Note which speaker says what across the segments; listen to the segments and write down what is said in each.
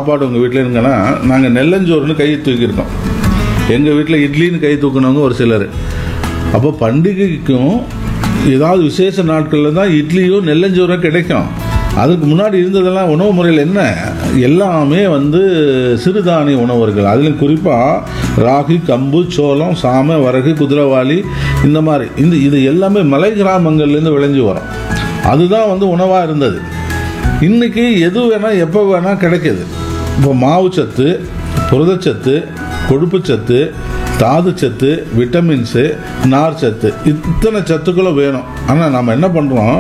Speaker 1: சாப்பாடு உங்கள் வீட்டில் இருங்கன்னா நாங்கள் நெல்லஞ்சோறுன்னு கையை தூக்கியிருக்கோம் எங்கள் வீட்டில் இட்லின்னு கை தூக்குனவங்க ஒரு சிலர் அப்போ பண்டிகைக்கும் ஏதாவது விசேஷ நாட்களில் தான் இட்லியும் நெல்லஞ்சோறும் கிடைக்கும் அதுக்கு முன்னாடி இருந்ததெல்லாம் உணவு முறையில் என்ன எல்லாமே வந்து சிறுதானிய உணவுகள் அதிலும் குறிப்பாக ராகி கம்பு சோளம் சாமை வரகு குதிரைவாளி இந்த மாதிரி இந்த இது எல்லாமே மலை கிராமங்கள்லேருந்து விளைஞ்சு வரும் அதுதான் வந்து உணவாக இருந்தது இன்னைக்கு எது வேணால் எப்போ வேணால் கிடைக்குது இப்போ மாவுச்சத்து புரதச்சத்து கொழுப்புச்சத்து தாதுச்சத்து விட்டமின்ஸு நார்ச்சத்து இத்தனை சத்துக்களும் வேணும் ஆனால் நம்ம என்ன பண்ணுறோம்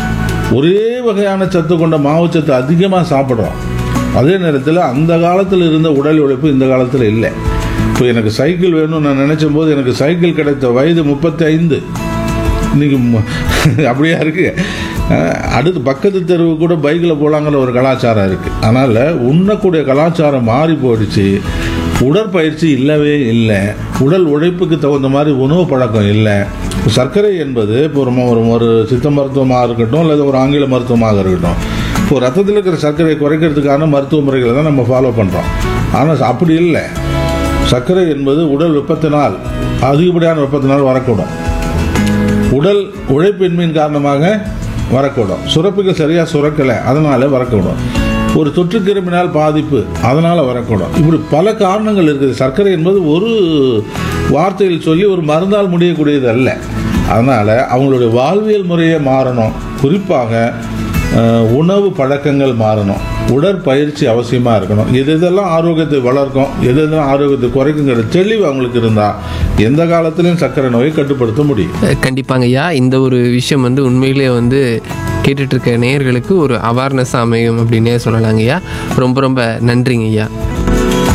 Speaker 1: ஒரே வகையான சத்து கொண்ட மாவுச்சத்து அதிகமாக சாப்பிட்றோம் அதே நேரத்தில் அந்த காலத்தில் இருந்த உடல் உழைப்பு இந்த காலத்தில் இல்லை இப்போ எனக்கு சைக்கிள் வேணும்னு நான் நினைச்ச போது எனக்கு சைக்கிள் கிடைத்த வயது முப்பத்தி ஐந்து இன்னைக்கு ம- அப்படியா இருக்கு அஹ் அடுத்து பக்கத்து தெருவு கூட பைக்கில் போகலாங்கிற ஒரு கலாச்சாரம் இருக்கு அதனால உண்ணக்கூடிய கலாச்சாரம் மாறி போயிடுச்சு உடற்பயிற்சி இல்லவே இல்லை உடல் உழைப்புக்கு தகுந்த மாதிரி உணவு பழக்கம் இல்லை இப்போ சர்க்கரை என்பது இப்போ ஒரு ம- ஒரு ஒரு சித்த மருத்துவமாக இருக்கட்டும் அல்லது ஒரு ஆங்கில மருத்துவமாக இருக்கட்டும் இப்போ ரத்தத்தில் இருக்கிற சர்க்கரையை குறைக்கிறதுக்கான மருத்துவ முறைகளை தான் நம்ம ஃபாலோ பண்ணுறோம் ஆனால் அப்படி இல்லை சர்க்கரை என்பது உடல் வெப்பத்தினால் அதிகப்படியான வெப்பத்தினால் வரக்கூடும் உடல் உழைப்பின்மையின் காரணமாக வரக்கூடும் சுரப்புகள் சரியாக சுரக்கலை அதனால வரக்கூடும் ஒரு தொற்று கிருமினால் பாதிப்பு அதனால வரக்கூடும் இப்படி பல காரணங்கள் இருக்குது சர்க்கரை என்பது ஒரு வார்த்தையில் சொல்லி ஒரு மருந்தால் முடியக்கூடியது அல்ல அதனால அவங்களுடைய வாழ்வியல் முறையே மாறணும் குறிப்பாக அஹ், உணவு பழக்கங்கள் மாறணும் உடற்பயிற்சி அவசியமா இருக்கணும் எது எதெல்லாம் ஆரோக்கியத்தை வளர்க்கும் எது எதெல்லாம் ஆரோக்கியத்தை குறைக்குங்கிற தெளிவு அவங்களுக்கு இருந்தா எந்த காலத்திலையும் சர்க்கரை நோயை கட்டுப்படுத்த முடியும்
Speaker 2: அஹ் கண்டிப்பாங்க ஐயா இந்த ஒரு விஷயம் வந்து உண்மையிலேயே வந்து கேட்டுட்டு இருக்க நேயர்களுக்கு ஒரு அவேர்னஸ் அமையும் அப்படின்னே சொல்லலாங்க ஐயா ரொம்ப ரொம்ப நன்றிங்க ஐயா